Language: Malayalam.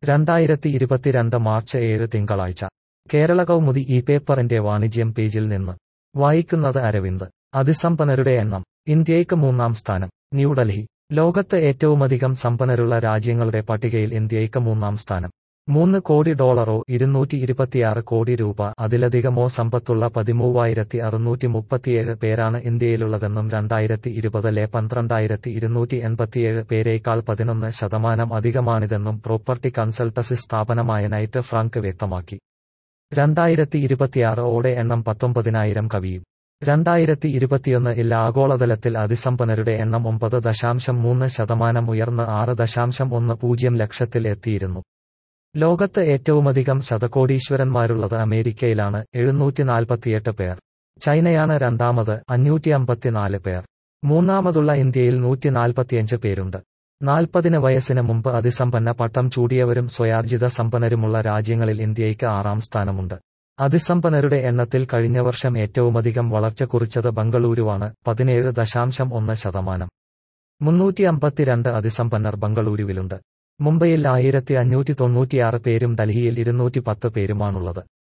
രണ്ടായിരത്തി ഇരുപത്തിരണ്ട് മാർച്ച് ഏഴ് തിങ്കളാഴ്ച കേരള കൗമുദി ഈ പേപ്പറിന്റെ വാണിജ്യം പേജിൽ നിന്ന് വായിക്കുന്നത് അരവിന്ദ് അതിസമ്പന്നരുടെ എണ്ണം ഇന്ത്യയ്ക്ക് മൂന്നാം സ്ഥാനം ന്യൂഡൽഹി ലോകത്ത് ഏറ്റവുമധികം സമ്പന്നരുള്ള രാജ്യങ്ങളുടെ പട്ടികയിൽ ഇന്ത്യയ്ക്ക് മൂന്നാം സ്ഥാനം മൂന്ന് കോടി ഡോളറോ ഇരുന്നൂറ്റി ഇരുപത്തിയാറ് കോടി രൂപ അതിലധികമോ സമ്പത്തുള്ള പതിമൂവായിരത്തി അറുന്നൂറ്റി മുപ്പത്തിയേഴ് പേരാണ് ഇന്ത്യയിലുള്ളതെന്നും രണ്ടായിരത്തി ഇരുപതിലെ പന്ത്രണ്ടായിരത്തി ഇരുന്നൂറ്റി എൺപത്തിയേഴ് പേരേക്കാൾ പതിനൊന്ന് ശതമാനം അധികമാണിതെന്നും പ്രോപ്പർട്ടി കൺസൾട്ടസി സ്ഥാപനമായ നൈറ്റ് ഫ്രാങ്ക് വ്യക്തമാക്കി രണ്ടായിരത്തി ഇരുപത്തിയാറ് ഓടെ എണ്ണം പത്തൊമ്പതിനായിരം കവിയും രണ്ടായിരത്തി ഇരുപത്തിയൊന്ന് ഇല്ല ആഗോളതലത്തിൽ അതിസമ്പന്നരുടെ എണ്ണം ഒമ്പത് ദശാംശം മൂന്ന് ശതമാനം ഉയർന്ന് ആറ് ദശാംശം ഒന്ന് പൂജ്യം ലക്ഷത്തിൽ എത്തിയിരുന്നു ലോകത്ത് ഏറ്റവുമധികം ശതകോടീശ്വരന്മാരുള്ളത് അമേരിക്കയിലാണ് എഴുന്നൂറ്റി നാൽപ്പത്തിയെട്ട് പേർ ചൈനയാണ് രണ്ടാമത് അഞ്ഞൂറ്റി അമ്പത്തിനാല് പേർ മൂന്നാമതുള്ള ഇന്ത്യയിൽ നൂറ്റി നാൽപ്പത്തിയഞ്ച് പേരുണ്ട് നാൽപ്പതിന് വയസ്സിന് മുമ്പ് അതിസമ്പന്ന പട്ടം ചൂടിയവരും സ്വയാർജിത സമ്പന്നരുമുള്ള രാജ്യങ്ങളിൽ ഇന്ത്യയ്ക്ക് ആറാം സ്ഥാനമുണ്ട് അതിസമ്പന്നരുടെ എണ്ണത്തിൽ കഴിഞ്ഞ വർഷം ഏറ്റവുമധികം വളർച്ച കുറിച്ചത് ബംഗളൂരുവാണ് പതിനേഴ് ദശാംശം ഒന്ന് ശതമാനം മുന്നൂറ്റി അമ്പത്തിരണ്ട് അതിസമ്പന്നർ ബംഗളൂരുവിലുണ്ട് മുംബൈയിൽ ആയിരത്തി അഞ്ഞൂറ്റി തൊണ്ണൂറ്റിയാറ് പേരും ഡൽഹിയിൽ ഇരുന്നൂറ്റി പത്ത് പേരുമാണുള്ളത്